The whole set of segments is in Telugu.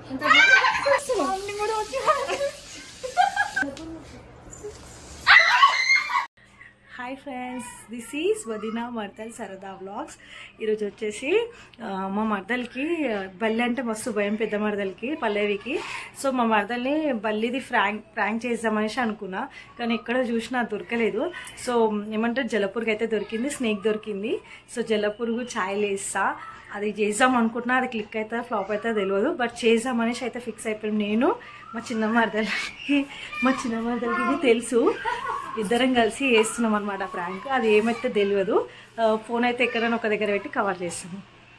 హాయ్ ఫ్రెండ్స్ దిస్ ఈజ్ వదినా మర్దల్ సరదా వ్లాగ్స్ ఈరోజు వచ్చేసి ఆ, మా మర్దలకి ఆ, బల్లి అంటే మస్తు భయం పెద్ద మరదలకి పల్లవికి సో మా మరదల్ని బల్లిది ఫ్రాంక్ ప్రాంక్ చేద్దామనేసి అనుకున్నా కానీ ఎక్కడ చూసినా దొరకలేదు సో ఏమంటారు జలపురుగు అయితే దొరికింది స్నేక్ దొరికింది సో జలపురుగు ఛాయలు వేస్తా అది చేద్దాం అనుకుంటున్నా అది క్లిక్ అయితే ఫ్లాప్ అయితే తెలియదు బట్ చేద్దాం అనేసి అయితే ఫిక్స్ అయిపోయాం నేను మా చిన్న మరదలకి మా చిన్న మరదలకి ఇది తెలుసు ఇద్దరం కలిసి వేస్తున్నాం అనమాట ప్రాంక్ అది ఏమైతే తెలియదు ఆ, ఫోన్ అయితే ఎక్కడైనా ఒక దగ్గర పెట్టి కవర్ చేస్తాము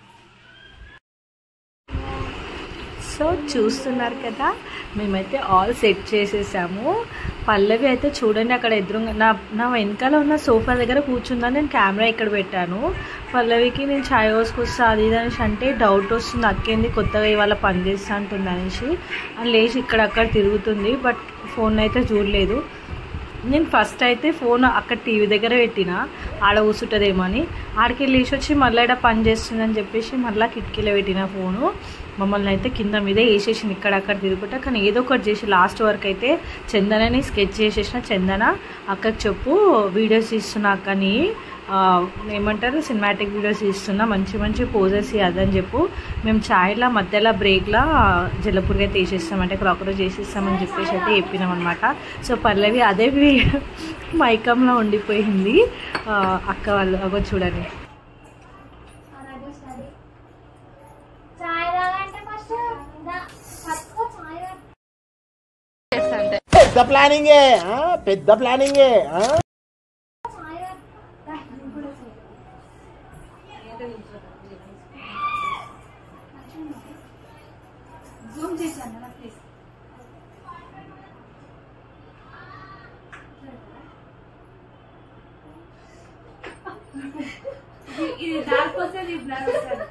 సో చూస్తున్నారు కదా మేమైతే ఆల్ సెట్ చేసేసాము పల్లవి అయితే చూడండి అక్కడ ఎదురుగా నా నా వెనకాల ఉన్న సోఫా దగ్గర కూర్చుందని నేను కెమెరా ఇక్కడ పెట్టాను పల్లవికి నేను ఛాయ్ పోసుకొస్తా అది ఇది అనేసి అంటే డౌట్ వస్తుంది అక్కేంది కొత్తగా ఇవాళ పని చేస్తా అంటుంది అనేసి అని లేచి ఇక్కడ అక్కడ తిరుగుతుంది బట్ ఫోన్ అయితే చూడలేదు నేను ఫస్ట్ అయితే ఫోన్ అక్కడ టీవీ దగ్గర పెట్టిన ఆడ కూర్చుంటుందేమో అని ఆడికి వెళ్ళేసి వచ్చి మళ్ళీ ఇక్కడ పని చేస్తుందని చెప్పేసి మళ్ళీ కిటికీలో పెట్టిన ఫోను మమ్మల్ని అయితే కింద మీదే వేసేసింది ఇక్కడ అక్కడ తిరుగుకుంటా కానీ ఏదో ఒకటి చేసి లాస్ట్ వరకు అయితే చందనని స్కెచ్ చేసేసిన చందన అక్కకి చెప్పు వీడియోస్ తీస్తున్నా అక్కని ఆ, ఏమంటారు సినిమాటిక్ వీడియోస్ తీస్తున్నా మంచి మంచి పోజెస్ అదని చెప్పు మేము ఛాయ్లా మధ్యలో బ్రేక్లా జలపురుగా తీసేస్తాం అంటే క్రాకరోజ్ చేసేస్తామని చెప్పేసి అయితే చెప్పినాం అనమాట సో పల్లవి అదే వి- మైకంలో ఉండిపోయింది ఆ, అక్క వాళ్ళు అగో చూడండి చాయ్ తాగంటే ఫస్ట్ పట్టుకో చాయ్ తాగు. పెద్ద ప్లానింగే ఆ? పెద్ద ప్లానింగే ఆ? చాయ్ తాగు. దా, నువ్వు కూడా చేయి. జూమ్ చేశాను కదా ప్లీజ్ ఇది డార్క్ వస్తే ఇది బ్లర్ వస్తుంది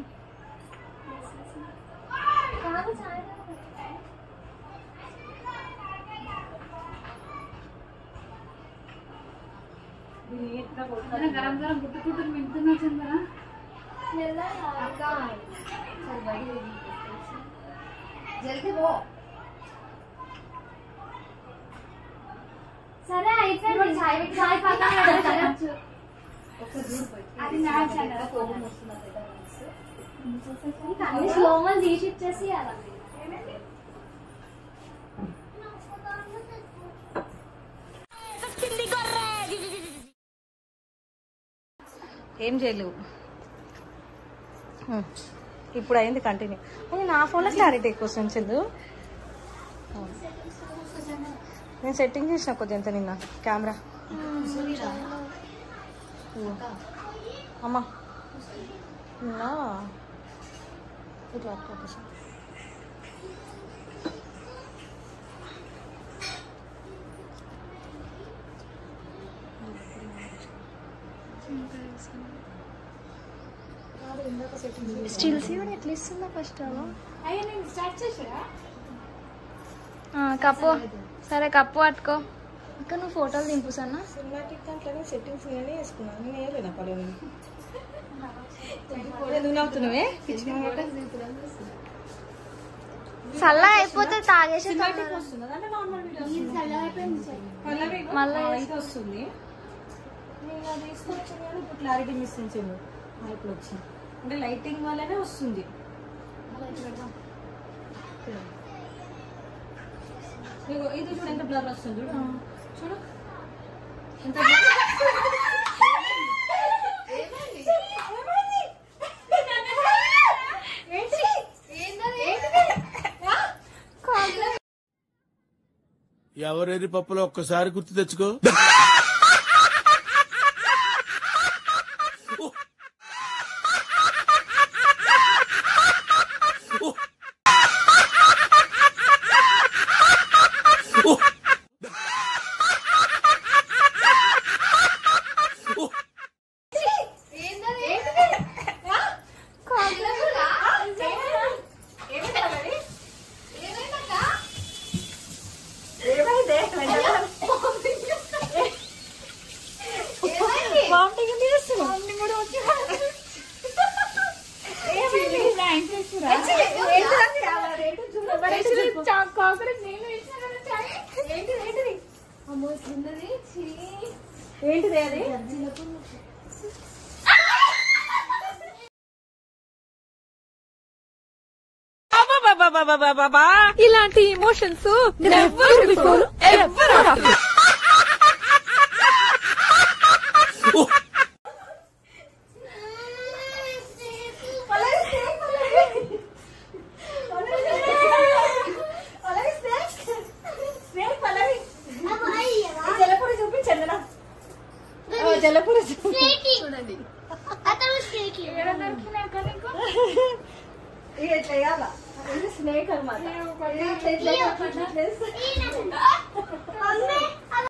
కాదు చాయ్ తాగు. గరం గరం గుట్టు గుట్టు మింటున్నా చందన జల్దీ పో సరే అయిపోయింది చాయ్ చాయ్ పక్కన పెట్టచ్చు అది నా ఛానల్ అన్ని స్లోగా తీసి ఇచ్చేసి అలా ఏం చేయలేవు హ్మ్. ఇప్పుడు అయింది కంటిన్యూ అది నా ఫోన్లో క్లారిటీ ఎక్కువ వస్తుంది చందు నేను సెట్టింగ్ చేసిన కొద్ది ఎంత నిన్న కెమెరా అమ్మా నిన్న ఇటు పట్టుకో ఒకసారి. స్టిల్స్ కూడా ఎట్లా ఇస్తుందా ఫస్ట్ అలా అయ్యా నేను స్టార్ట్ చేసారా కప్పు సరే కప్పు పట్టుకో ఇంకా నువ్వు ఫోటోలు దింపు సన్న సినిమాటిక్ దాంట్లోనే సెట్టింగ్స్ నేనే వేసుకున్నాను నేను వేయలేనా పడవ ఎందుకు నవ్వుతున్నావే చల్ల అయిపోతే తాగేసి సినిమాటిక్ వస్తుందా అంటే నార్మల్ వీడియోస్ పల్లవి మళ్ళా ఆ, ఇది వస్తుంది నేను అది తీసుకొచ్చాను కానీ ఇప్పుడు క్లారిటీ మిస్ అయింది ఇప్పుడు వచ్చింది అంటే లైటింగ్ వల్లనే వస్తుంది ఇదిగో, ఇది చూడు ఎంత బ్లర్ వస్తుంది చూడు చూడు ఎంత blur. ఎవరెరి పప్పులో ఒక్కసారి గుర్తు తెచ్చుకో ఏమైందే? ఏంటిది అది ఇలాంటి emotions never before ever after జలపూరి చూపించండి జలపూరి చూడండి అతను స్నేక్ ఇక ఇట్లా వేయాలా ఇది స్నేక్ అనమాట మమ్మీ